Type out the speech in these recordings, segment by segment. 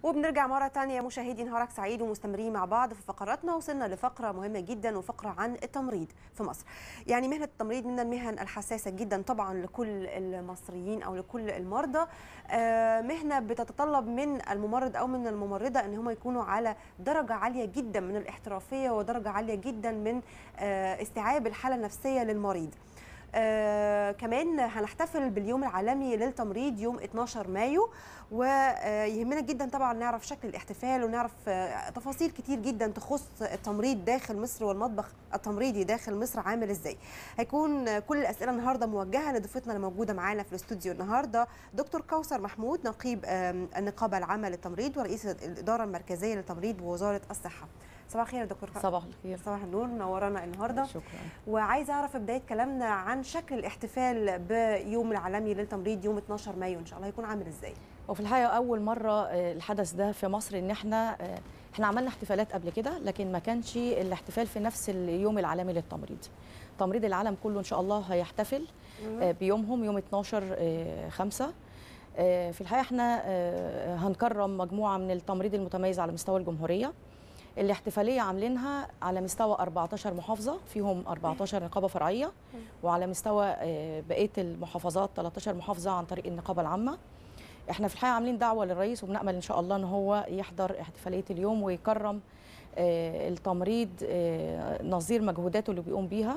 وبنرجع مرة تانية مشاهدي نهارك سعيد ومستمرين مع بعض في فقراتنا وصلنا لفقرة مهمة جدا وفقرة عن التمريض في مصر يعني مهنة التمريض من المهن الحساسة جدا طبعا لكل المصريين أو لكل المرضى آه، مهنة بتتطلب من الممرض أو من الممرضة أن هم يكونوا على درجة عالية جدا من الاحترافية ودرجة عالية جدا من آه، استيعاب الحالة النفسية للمريض آه كمان هنحتفل باليوم العالمي للتمريض يوم 12 مايو ويهمنا جدا طبعا نعرف شكل الاحتفال ونعرف آه تفاصيل كتير جدا تخص التمريض داخل مصر والمطبخ التمريضي داخل مصر عامل ازاي هيكون آه كل الاسئله النهارده موجهه لضيفتنا اللي موجوده معانا في الاستوديو النهارده دكتور كوثر محمود نقيب النقابه العامه للتمريض ورئيس الاداره المركزيه للتمريض بوزاره الصحه صباح الخير يا دكتور صباح الخير صباح النور منورانا النهارده شكرا وعايزه اعرف بدايه كلامنا عن شكل الاحتفال بيوم العالمي للتمريض يوم 12 مايو ان شاء الله هيكون عامل ازاي وفي الحقيقه اول مره الحدث ده في مصر ان احنا احنا عملنا احتفالات قبل كده لكن ما كانش الاحتفال في نفس اليوم العالمي للتمريض تمريض العالم كله ان شاء الله هيحتفل بيومهم يوم 12 5 في الحقيقه احنا هنكرم مجموعه من التمريض المتميز على مستوى الجمهوريه الاحتفاليه عاملينها على مستوى 14 محافظه فيهم 14 نقابه فرعيه وعلى مستوى بقيه المحافظات 13 محافظه عن طريق النقابه العامه احنا في الحقيقه عاملين دعوه للرئيس وبنامل ان شاء الله ان هو يحضر احتفاليه اليوم ويكرم التمريض نظير مجهوداته اللي بيقوم بيها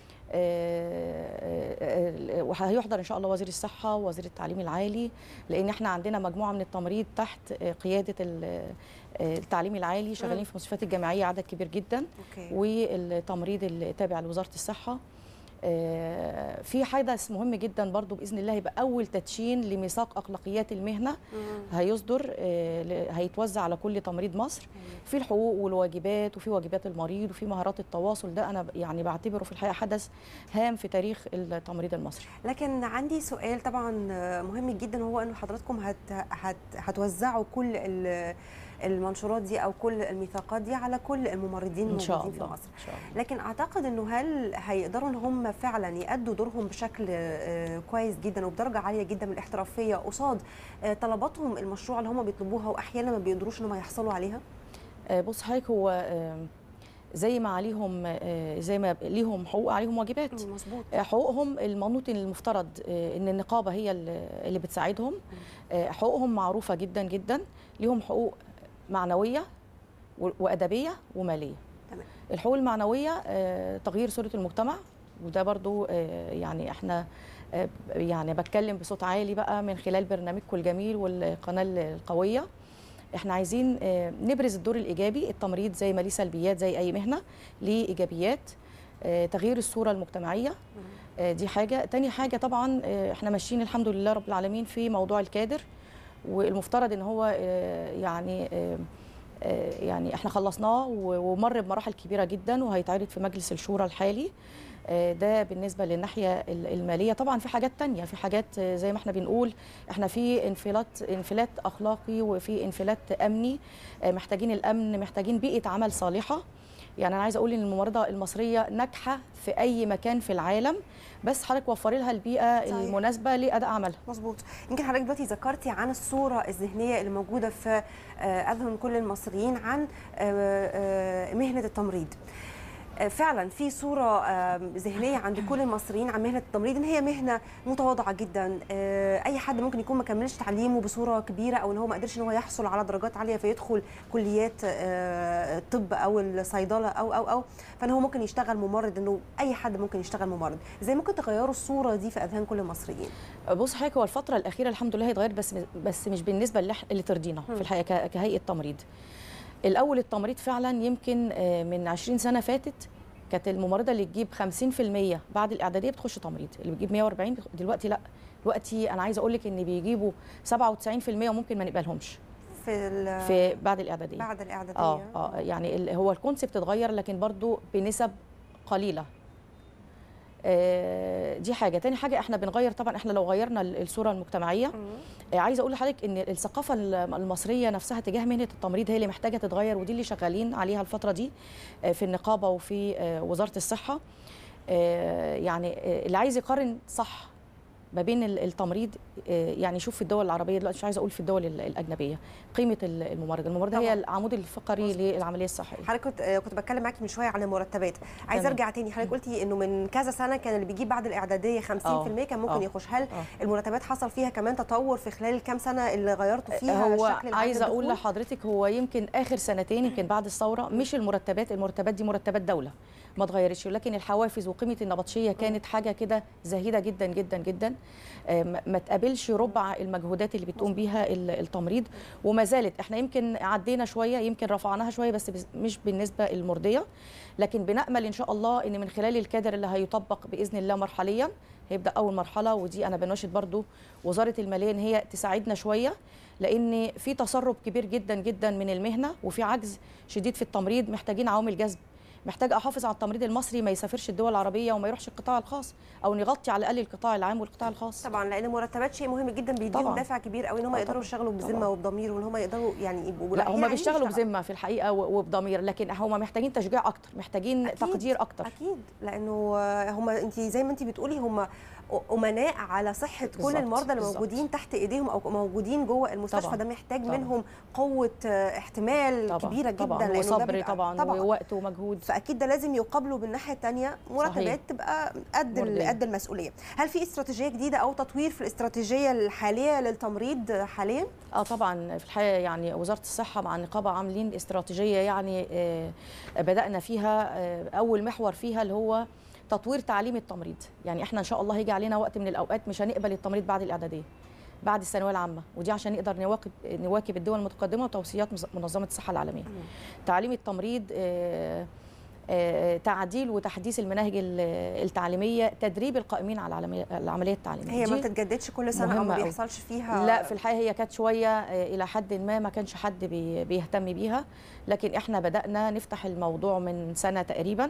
وهيحضر ان شاء الله وزير الصحه ووزير التعليم العالي لان احنا عندنا مجموعه من التمريض تحت قياده التعليم العالي شغالين في المستشفيات الجامعيه عدد كبير جدا أوكي. والتمريض التابع لوزاره الصحه في حدث مهم جدا برضو باذن الله يبقى اول تدشين لميثاق اخلاقيات المهنه هيصدر هيتوزع على كل تمريض مصر في الحقوق والواجبات وفي واجبات المريض وفي مهارات التواصل ده انا يعني بعتبره في الحقيقه حدث هام في تاريخ التمريض المصري لكن عندي سؤال طبعا مهم جدا هو انه حضراتكم هت هت هتوزعوا كل المنشورات دي او كل الميثاقات دي على كل الممرضين إن شاء الموجودين الله. في مصر إن شاء الله. لكن اعتقد انه هل هيقدروا ان هم فعلا يادوا دورهم بشكل كويس جدا وبدرجه عاليه جدا من الاحترافيه قصاد طلباتهم المشروع اللي هم بيطلبوها واحيانا ما بيقدروش ان هم يحصلوا عليها بص حضرتك هو زي ما عليهم زي ما ليهم حقوق عليهم واجبات مظبوط حقوقهم المنوط المفترض ان النقابه هي اللي بتساعدهم حقوقهم معروفه جدا جدا ليهم حقوق معنويه وادبيه وماليه تمام. الحقوق المعنويه تغيير صوره المجتمع وده برضو يعني احنا يعني بتكلم بصوت عالي بقى من خلال برنامجكم الجميل والقناه القويه احنا عايزين نبرز الدور الايجابي التمريض زي ما ليه سلبيات زي اي مهنه ليه ايجابيات تغيير الصوره المجتمعيه دي حاجه تاني حاجه طبعا احنا ماشيين الحمد لله رب العالمين في موضوع الكادر والمفترض ان هو يعني يعني احنا خلصناه ومر بمراحل كبيره جدا وهيتعرض في مجلس الشورى الحالي ده بالنسبه للناحيه الماليه طبعا في حاجات تانية في حاجات زي ما احنا بنقول احنا في انفلات انفلات اخلاقي وفي انفلات امني محتاجين الامن محتاجين بيئه عمل صالحه يعني انا عايزه اقول ان الممرضه المصريه ناجحه في اي مكان في العالم بس حضرتك وفري لها البيئه صحيح. المناسبه لاداء عملها مظبوط يمكن حضرتك دلوقتي ذكرتي عن الصوره الذهنيه اللي موجوده في اذهن كل المصريين عن مهنه التمريض فعلا في صوره ذهنيه عند كل المصريين عن مهنه التمريض ان هي مهنه متواضعه جدا اي حد ممكن يكون ما كملش تعليمه بصوره كبيره او ان هو ما قدرش ان هو يحصل على درجات عاليه فيدخل كليات الطب او الصيدله او او او فان هو ممكن يشتغل ممرض انه اي حد ممكن يشتغل ممرض ازاي ممكن تغيروا الصوره دي في اذهان كل المصريين بص حضرتك هو الفتره الاخيره الحمد لله اتغيرت بس بس مش بالنسبه اللي, اللي ترضينا في الحقيقه كهيئه تمريض الاول التمريض فعلا يمكن من 20 سنه فاتت كانت الممرضه اللي تجيب 50% بعد الاعداديه بتخش تمريض اللي بتجيب 140 دلوقتي لا دلوقتي انا عايزه اقول لك ان بيجيبوا 97% وممكن ما نقبلهمش في في بعد الاعداديه بعد الاعداديه اه اه يعني هو الكونسيبت اتغير لكن برضو بنسب قليله آه دي حاجه تاني حاجه احنا بنغير طبعا احنا لو غيرنا الصوره المجتمعيه آه عايزه اقول لحضرتك ان الثقافه المصريه نفسها تجاه مهنه التمريض هي اللي محتاجه تتغير ودي اللي شغالين عليها الفتره دي آه في النقابه وفي وزاره الصحه يعني اللي عايز يقارن صح ما بين ال- التمريض آه، يعني شوف في الدول العربيه دلوقتي مش عايزه اقول في الدول ال- الاجنبيه قيمه ال- الممرض الممرض طبعاً. هي العمود الفقري للعمليه الصحيه حضرتك كنت آه، كنت بتكلم معاكي من شويه عن المرتبات عايزه تمام. ارجع تاني حضرتك قلتي انه من كذا سنه كان اللي بيجيب بعد الاعداديه 50% كان ممكن آه. يخش هل آه. المرتبات حصل فيها كمان تطور في خلال الكام سنه اللي غيرتوا فيها هو الشكل العام عايزه اقول للدخول؟ لحضرتك هو يمكن اخر سنتين يمكن بعد الثوره مش المرتبات المرتبات دي مرتبات دوله ما اتغيرتش ولكن الحوافز وقيمه النبطشيه كانت حاجه كده زهيده جدا جدا جدا آه، ما ما تقابلش ربع المجهودات اللي بتقوم بيها ال- التمريض وما زالت احنا يمكن عدينا شويه يمكن رفعناها شويه بس بس- مش بالنسبه المرضيه لكن بنامل ان شاء الله ان من خلال الكادر اللي هيطبق باذن الله مرحليا هيبدا اول مرحله ودي انا بناشد برضو وزاره الماليه ان هي تساعدنا شويه لان في تسرب كبير جدا جدا من المهنه وفي عجز شديد في التمريض محتاجين عوامل جذب محتاج احافظ على التمريض المصري ما يسافرش الدول العربيه وما يروحش القطاع الخاص او نغطي على الاقل القطاع العام والقطاع الخاص طبعا لان المرتبات شيء مهم جدا بيديهم طبعاً. دافع كبير قوي ان هم آه يقدروا طبعاً. يشتغلوا بذمه طبعاً. وبضمير وان هم يقدروا يعني يبقوا لا رايحين هم عايزين بيشتغلوا يشتغلوا. بذمه في الحقيقه و- وبضمير لكن هم محتاجين تشجيع اكتر محتاجين أكيد. تقدير اكتر اكيد لانه هم انت زي ما انت بتقولي هم امناء على صحه كل بالظبط، المرضى اللي بالظبط. موجودين تحت ايديهم او موجودين جوه المستشفى طبعاً، ده محتاج طبعاً. منهم قوه آه، احتمال طبعا كبيره جدا طبعا لأنه ده وصبر بيبقى- طبعا, طبعا ووقت ومجهود فاكيد ده لازم يقابله بالناحيه الثانيه مرتبات صحيح. تبقى قد ال- مرضية. قد المسؤوليه هل في استراتيجيه جديده او تطوير في الاستراتيجيه الحاليه للتمريض حاليا اه طبعا في الحقيقه يعني وزاره الصحه مع النقابه عاملين استراتيجيه يعني آه بدانا فيها آه اول محور فيها اللي هو تطوير تعليم التمريض يعني احنا ان شاء الله هيجي علينا وقت من الاوقات مش هنقبل التمريض بعد الاعداديه بعد الثانويه العامه ودي عشان نقدر نواكب نواكب الدول المتقدمه وتوصيات مز- منظمه الصحه العالميه تعليم التمريض آه، آه، تعديل وتحديث المناهج ال- التعليميه تدريب القائمين على العملية- العمليه التعليميه هي ما دي بتتجددش كل سنه او مهمة ما أوي. بيحصلش فيها لا في الحقيقه هي كانت شويه آه، الى حد ما ما كانش حد بي- بيهتم بيها لكن احنا بدانا نفتح الموضوع من سنه تقريبا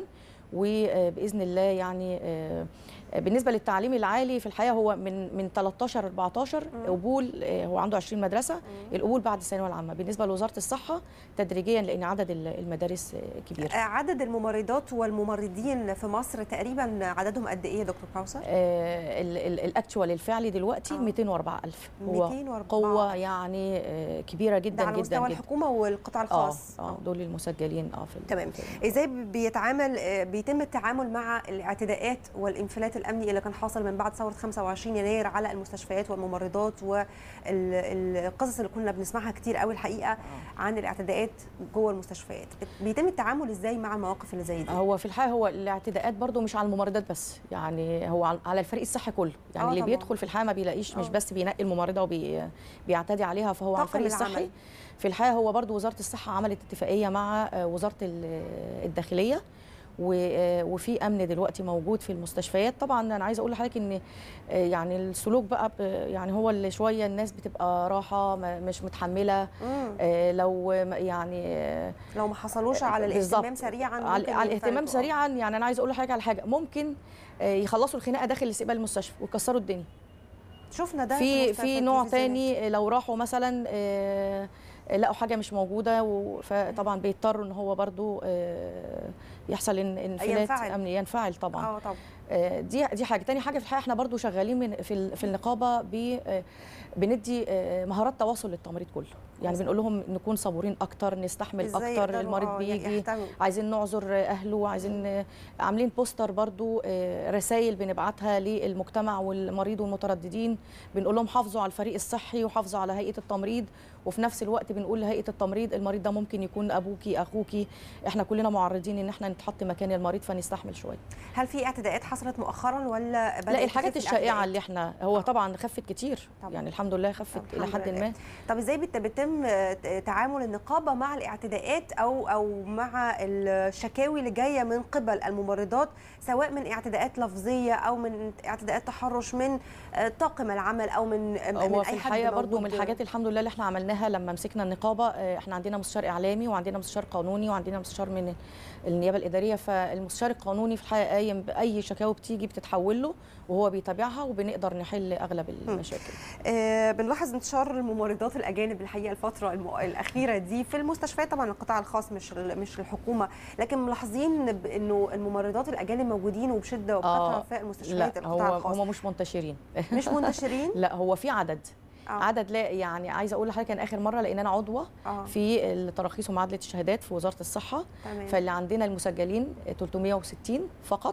وباذن الله يعني آه، بالنسبه للتعليم العالي في الحقيقه هو من من 13 14 قبول آه، هو عنده 20 مدرسه القبول بعد الثانويه العامه بالنسبه لوزاره الصحه تدريجيا لان عدد ال- المدارس آه، كبير آه، عدد الممرضات والممرضين في مصر تقريبا عددهم قد ايه يا دكتور باوسر؟ آه، ال- ال- الاكتوال الفعلي دلوقتي آه. 204000 هو 204 قوه يعني آه، كبيره جدا ده على جدا مستوى جدا الحكومه والقطاع الخاص اه اه دول المسجلين اه في ال- تمام في- ازاي بيتعامل آه، بيتم التعامل مع الاعتداءات والانفلات الامني اللي كان حاصل من بعد ثوره 25 يناير على المستشفيات والممرضات والقصص اللي كنا بنسمعها كتير قوي الحقيقه عن الاعتداءات جوه المستشفيات بيتم التعامل ازاي مع المواقف اللي زي دي هو في الحقيقه هو الاعتداءات برضو مش على الممرضات بس يعني هو على- على الفريق الصحي كله يعني آه اللي طبعاً. بيدخل في الحقيقه ما بيلاقيش مش آه. بس بينقي الممرضه وبيعتدي عليها فهو على طاقم الفريق العمل. الصحي في الحقيقه هو برضو وزاره الصحه عملت اتفاقيه مع آه، وزاره ال- الداخليه و- آه، وفي امن دلوقتي موجود في المستشفيات طبعا انا عايزه اقول لحضرتك ان آه، يعني السلوك بقى ب- يعني هو اللي شويه الناس بتبقى راحه ما- مش متحمله مم. آه، لو يعني آه، لو ما حصلوش على بالظبط. الاهتمام سريعا على, ممكن على الاهتمام ينفلتوا. آه. سريعا يعني انا عايزه اقول لحضرتك على حاجه ممكن آه، يخلصوا الخناقه داخل استقبال المستشفى ويكسروا الدنيا شفنا ده في مستشفى في نوع التلفزيونات. تاني لو راحوا مثلا آه، لقوا حاجه مش موجوده و- فطبعا بيضطروا ان هو برضو آه، يحصل ان انفلات ينفعل. امني ينفعل طبعا اه طبعا آه، دي دي حاجه تاني حاجه في الحقيقه احنا برضو شغالين من في ال- في النقابه ب آه، بندي آه، مهارات تواصل للتمريض كله يعني مظبوط. بنقول لهم نكون صبورين اكتر نستحمل إزاي اكتر يقدروا، المريض آه، بيجي يحتووا. عايزين نعذر اهله عايزين عاملين بوستر برضو رسائل بنبعتها للمجتمع والمريض والمترددين بنقول لهم حافظوا على الفريق الصحي وحافظوا على هيئه التمريض وفي نفس الوقت بنقول لهيئه التمريض المريض ده ممكن يكون ابوكي اخوكي احنا كلنا معرضين ان احنا نتحط مكان المريض فنستحمل شويه هل في اعتداءات حصلت مؤخرا ولا بدأت لا الحاجات تخف الشائعه الاعتداءات؟ اللي احنا هو طبعا خفت كتير طبعاً. يعني الحمد لله خفت طب الى الحمد حد لله. ما طب ازاي بت- بيتم آه، تعامل النقابه مع الاعتداءات او او مع الشكاوي اللي جايه من قبل الممرضات سواء من اعتداءات لفظيه او من اعتداءات تحرش من آه، طاقم العمل او من آه، من هو في اي حد الحقيقه برضو من موجود. الحاجات الحمد لله اللي احنا عملناها لما مسكنا النقابه آه، احنا عندنا مستشار اعلامي وعندنا مستشار قانوني وعندنا مستشار من النيابه الاداريه فالمستشار القانوني في الحقيقه قايم باي شكاوى بتيجي بتتحول له وهو بيتابعها وبنقدر نحل اغلب المشاكل آه بنلاحظ انتشار الممرضات الاجانب الحقيقه الفتره المو... الاخيره دي في المستشفيات طبعا القطاع الخاص مش ال... مش الحكومه لكن ملاحظين ب- انه الممرضات الاجانب موجودين وبشده وبكثره آه، في المستشفيات لا هو القطاع الخاص هم مش منتشرين مش منتشرين لا هو في عدد آه. عدد لا يعني عايزه اقول لحضرتك كان اخر مره لان انا عضوه اه في التراخيص ومعادله الشهادات في وزاره الصحه تمام فاللي عندنا المسجلين 360 فقط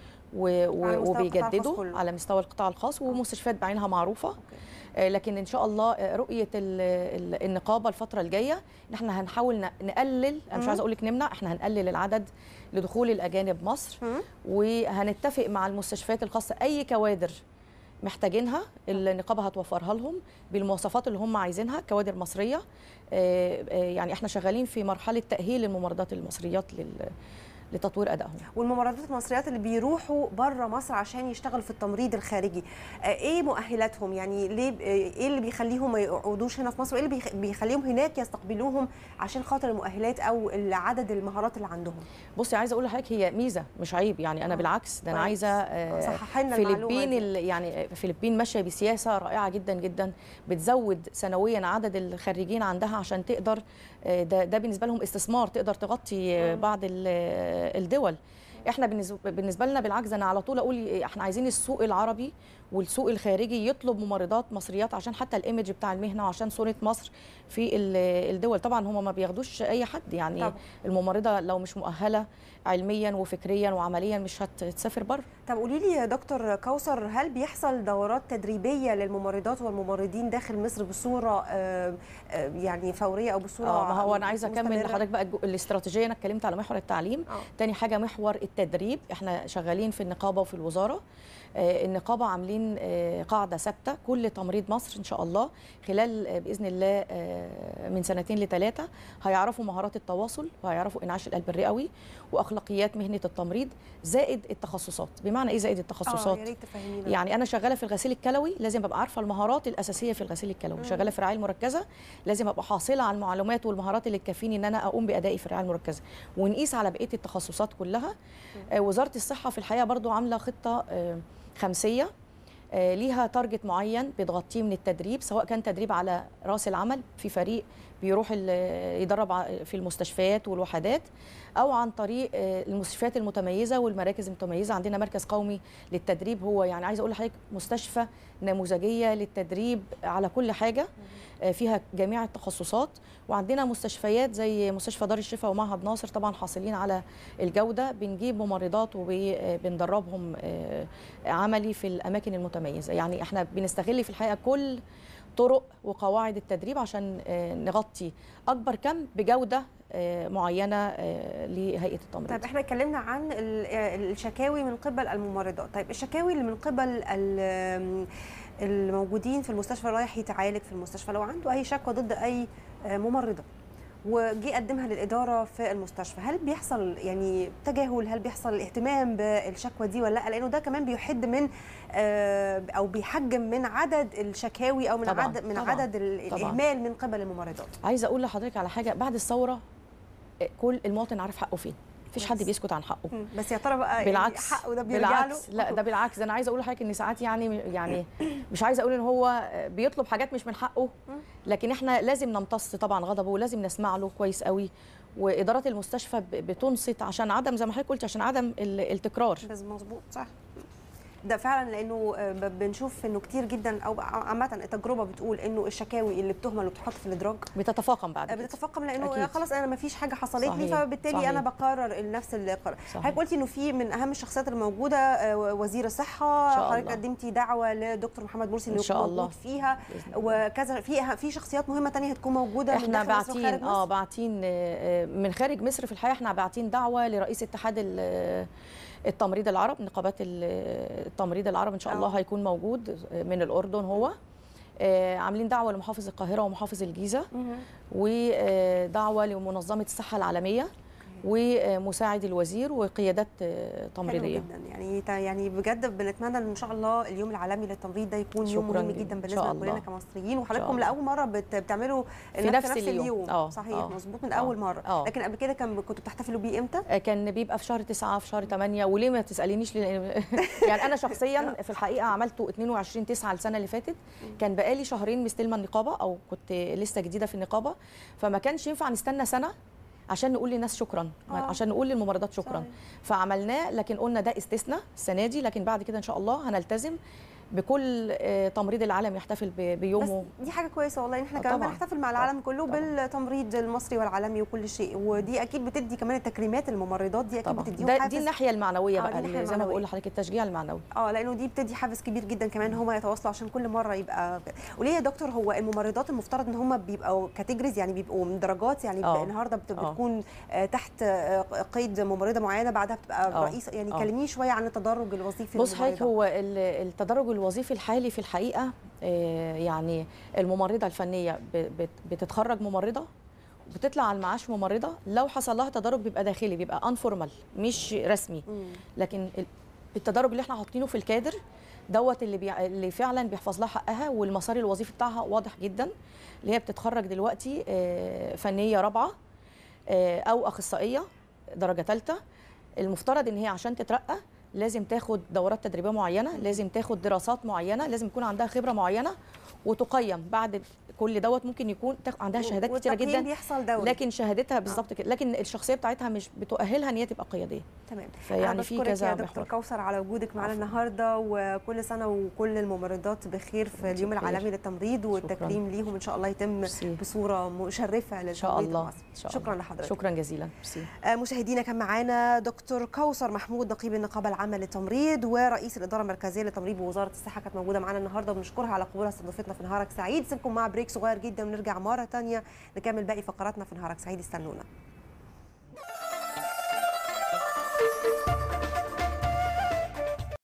و- و- على مستوى القطاع الخاص وبيجددوا كله. على مستوى القطاع الخاص ومستشفيات بعينها معروفه أوكي. آه، لكن ان شاء الله آه، رؤيه ال- ال- النقابه الفتره الجايه ان احنا هنحاول ن- نقلل انا مش مم. عايزه اقول لك نمنع احنا هنقلل العدد لدخول الاجانب مصر مم. وهنتفق مع المستشفيات الخاصه اي كوادر محتاجينها النقابه هتوفرها لهم بالمواصفات اللي هم عايزينها كوادر مصريه آه، آه، يعني احنا شغالين في مرحله تاهيل الممرضات المصريات لل- لتطوير ادائهم والممرضات المصريات اللي بيروحوا بره مصر عشان يشتغلوا في التمريض الخارجي آه، ايه مؤهلاتهم يعني ليه آه، ايه اللي بيخليهم ما يقعدوش هنا في مصر وايه اللي بيخ- بيخليهم هناك يستقبلوهم عشان خاطر المؤهلات او عدد المهارات اللي عندهم بصي عايزه اقول لحضرتك هي ميزه مش عيب يعني انا آه، بالعكس ده انا كويس. عايزه آه، صححي لنا المعلومه فلبين دي. ال- يعني فلبين ماشيه بسياسه رائعه جدا جدا بتزود سنويا عدد الخريجين عندها عشان تقدر آه، ده ده بالنسبه لهم استثمار تقدر تغطي آه، مم. بعض ال- آه، الدول احنا بالنسبه بالنسبه لنا بالعكس انا على طول اقول احنا عايزين السوق العربي والسوق الخارجي يطلب ممرضات مصريات عشان حتى الايمج بتاع المهنه وعشان صوره مصر في ال- الدول طبعا هم ما بياخدوش اي حد يعني طبعا. الممرضه لو مش مؤهله علميا وفكريا وعمليا مش هتسافر بره طب قولي لي يا دكتور كوثر هل بيحصل دورات تدريبيه للممرضات والممرضين داخل مصر بصوره آه، آه، يعني فوريه او بصوره اه ما هو انا عايزه اكمل مستمرة؟ لحضرتك بقى الج- الاستراتيجيه انا اتكلمت على محور التعليم اه تاني حاجه محور التدريب احنا شغالين في النقابه وفي الوزاره آه، النقابه عاملين آه، قاعده ثابته كل تمريض مصر ان شاء الله خلال آه، باذن الله آه، من سنتين لثلاثه هيعرفوا مهارات التواصل وهيعرفوا انعاش القلب الرئوي واخلاقيات مهنه التمريض زائد التخصصات بمعنى ايه زائد اه التخصصات يا ريت تفهمينا يعني انا شغاله في الغسيل الكلوي لازم ابقى عارفه المهارات الاساسيه في الغسيل الكلوي مم. شغاله في الرعايه المركزه لازم ابقى حاصله على المعلومات والمهارات اللي تكفيني ان انا اقوم بادائي في الرعايه المركزه ونقيس على بقيه التخصصات كلها آه، وزاره الصحه في الحقيقه برضو عامله خطه آه، خمسيه آه، ليها تارجت معين بتغطيه من التدريب سواء كان تدريب على راس العمل في فريق بيروح ال- يدرب ع- في المستشفيات والوحدات او عن طريق آه، المستشفيات المتميزه والمراكز المتميزه عندنا مركز قومي للتدريب هو يعني عايزه اقول لحضرتك مستشفى نموذجيه للتدريب على كل حاجه آه، فيها جميع التخصصات وعندنا مستشفيات زي مستشفى دار الشفاء ومعهد ناصر طبعا حاصلين على الجوده بنجيب ممرضات وبندربهم عملي في الاماكن المتميزه يعني احنا بنستغل في الحقيقه كل طرق وقواعد التدريب عشان آه، نغطي اكبر كم بجوده آه، معينه آه، لهيئه التمريض طيب احنا اتكلمنا عن ال- آه، الشكاوي من قبل الممرضات طيب الشكاوي اللي من قبل ال- الموجودين في المستشفى رايح يتعالج في المستشفى لو عنده اي شكوى ضد اي آه، ممرضه وجي قدمها للاداره في المستشفى هل بيحصل يعني تجاهل هل بيحصل اهتمام بالشكوى دي ولا لا لانه ده كمان بيحد من آه، او بيحجم من عدد الشكاوي او من طبعاً، عدد من طبعاً، عدد ال- طبعاً. الاهمال من قبل الممرضات عايزه اقول لحضرتك على حاجه بعد الثوره آه، كل المواطن عارف حقه فين مفيش حد كويس. بيسكت عن حقه مم. بس يا ترى بقى يعني بالعكس حقه ده بيرجع له بالعكس لا ده بالعكس ده انا عايزه اقول لحضرتك ان ساعات يعني يعني مش عايزه اقول ان هو بيطلب حاجات مش من حقه لكن احنا لازم نمتص طبعا غضبه ولازم نسمع له كويس قوي وادارات المستشفى ب- بتنصت عشان عدم زي ما حضرتك قلت عشان عدم ال- التكرار بس مظبوط صح ده فعلا لانه آه، ب- بنشوف انه كتير جدا او عامه التجربه بتقول انه الشكاوي اللي بتهمل اللي بتحط في الادراج بتتفاقم بعد آه، كده بتتفاقم لانه أكيد. خلاص انا ما فيش حاجه حصلت لي صحيح، فبالتالي صحيح. انا بقرر نفس القرار صحيح. حضرتك قلتي انه في من اهم الشخصيات الموجوده آه، وزير الصحه إن شاء حضرتك الله. قدمتي دعوه لدكتور محمد مرسي إن انه شاء يكون الله. موجود فيها بإذن الله. وكذا في في شخصيات مهمه تانية هتكون موجوده من احنا داخل مصر باعتين وخارج اه مصر باعتين آه، من خارج مصر في الحقيقه احنا باعتين دعوه لرئيس اتحاد ال- التمريض العرب نقابات ال- التمريض العرب ان شاء الله آه. هيكون موجود من الاردن هو آه، عاملين دعوه لمحافظ القاهره ومحافظ الجيزه مهم. ودعوه لمنظمه الصحه العالميه ومساعد الوزير وقيادات آه، حلو تمريضيه جدا يعني تا- يعني بجد بنتمنى ان شاء الله اليوم العالمي للتمريض ده يكون يوم شكراً مهم جداً. جدا إن بالنسبه شاء لنا الله. كمصريين شاء وحضراتكم الله. لاول مره بت- بتعملوا في نفس نفس اليوم. آه، صحيح آه. مظبوط من آه. اول مره آه. لكن قبل كده كان كنتوا بتحتفلوا بيه امتى آه، كان بيبقى في شهر 9 في شهر 8 وليه ما تسالينيش ليه يعني انا شخصيا في الحقيقه عملته 22 9 السنه اللي فاتت كان بقالي شهرين مستلمه النقابه او كنت لسه جديده في النقابه فما كانش ينفع نستنى سنه عشان نقول للناس شكرا آه. عشان نقول للممرضات شكرا صحيح. فعملناه لكن قلنا ده استثناء السنه دي لكن بعد كده ان شاء الله هنلتزم بكل آه، تمريض العالم يحتفل ب- بس بيومه دي حاجه كويسه والله ان احنا آه، كمان طبعاً. بنحتفل مع العالم كله طبعاً. بالتمريض المصري والعالمي وكل شيء ودي اكيد بتدي كمان التكريمات الممرضات دي اكيد طبعا بتديهم ده حافز دي الناحيه المعنويه آه، دي بقى الناحية اللي زي ما المعنوية. بقول لحضرتك التشجيع المعنوي اه لانه دي بتدي حافز كبير جدا كمان ان هم يتواصلوا عشان كل مره يبقى وليه يا دكتور هو الممرضات المفترض ان هم بيبقوا كاتيجوريز يعني بيبقوا من درجات يعني آه. النهارده بت- آه. بتكون آه، تحت آه، قيد ممرضه معينه بعدها بتبقى آه. رئيس يعني آه. كلميني شويه عن التدرج الوظيفي بص حضرتك للممرضة. هو ال- التدرج الوظيفي الحالي في الحقيقه آه، يعني الممرضه الفنيه ب- بت- بتتخرج ممرضه بتطلع على المعاش ممرضه لو حصل لها تدرج بيبقى داخلي بيبقى انفورمال مش رسمي مم. لكن ال- التدرج اللي احنا حاطينه في الكادر دوت اللي بي... اللي فعلا بيحفظ لها حقها والمسار الوظيفي بتاعها واضح جدا اللي هي بتتخرج دلوقتي آه، فنيه رابعه آه، او اخصائيه درجه ثالثه المفترض ان هي عشان تترقى لازم تاخد دورات تدريبيه معينه لازم تاخد دراسات معينه لازم يكون عندها خبره معينه وتقيم بعد كل دوت ممكن يكون تاخد عندها شهادات كتيره والتقييم جدا بيحصل دوري لكن شهادتها بالظبط كده لكن الشخصيه بتاعتها مش بتؤهلها ان هي تبقى قياديه تمام فيعني أنا في بشكرك كذا يا دكتور محور كوثر على وجودك معنا عفواً. النهارده وكل سنه وكل الممرضات بخير في اليوم بخير. العالمي للتمريض والتكريم ليهم ان شاء الله يتم ميرسي. بصوره مشرفه ان شاء للتمريض الله المصري ان شاء شكرا الله. لحضرتك شكرا جزيلا ميرسي آه، مشاهدينا كان معانا دكتور كوثر محمود نقيب النقابه العامه للتمريض ورئيس الاداره المركزيه للتمريض بوزاره الصحه كانت موجوده معانا النهارده وبنشكرها على قبولها استضافتنا في نهارك سعيد سيبكم مع بريك صغير جدا ونرجع مره ثانيه نكمل باقي فقراتنا في نهارك سعيد استنونا